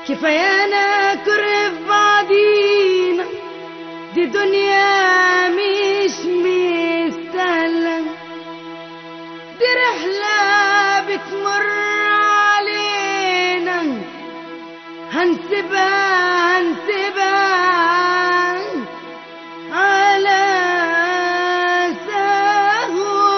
كفايانا كره في بعضينا دي دنيا مش مستاهلة دي رحلة بتمر علينا هنسيبها هنسيبها على سهوة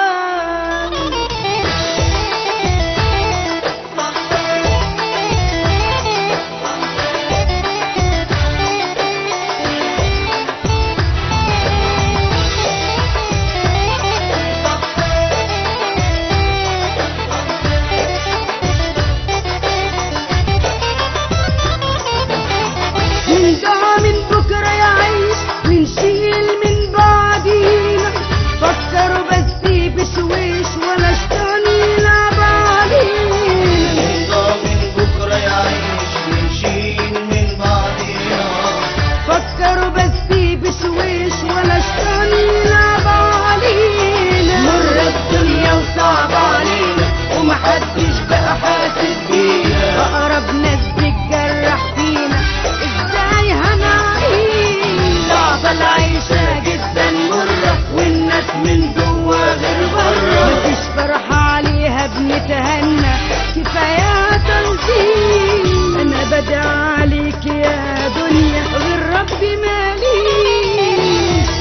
من دعا من بكرة يعيش ونشيل من بعدينا فكروا بس بشويش ولا اشتغل يلعب علينا من بكرة يعيش ونشيل من بعضينا فكروا بس بشويش ولا اشتغل يلعب علينا مر الدنيا وصعب علينا ومحدش بقى حاسس بينا أقرب ناس بتجرح فينا ازاي هنعيش صعبة العيشة جدا مرة والناس من جوا غير برا مفيش فرحة عليها بنتهنى كفاية تنظيم أنا بدعي عليك يا دنيا غير ربي ماليش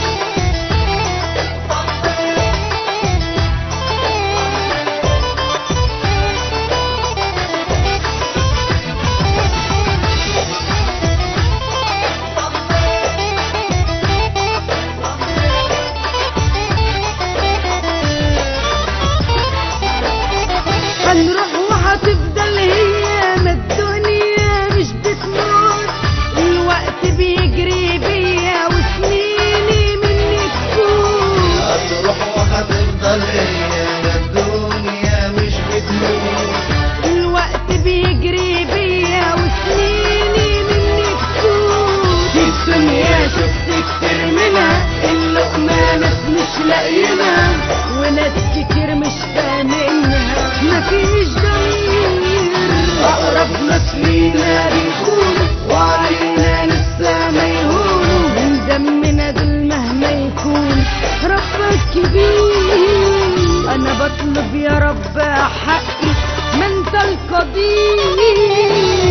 هنروح وهتفضل هي ما الدنيا مش بتموت الوقت بيجري بيا وسنيني مني تفوت هتروح وهتفضل هي الدنيا مش بتموت الوقت بيجري بيا وسنيني مني تفوت في الدنيا شفت كتير منها اللقمة ناس مش لاقيينها وناس كتير مش فاهمينها مفيش ضمير أقرب ناس لينا بيكونوا وعلينا لسه ما يهونوا من دمنا دول مهما يكون ربك كبير أنا بطلب يا رب حقي ما أنت القدير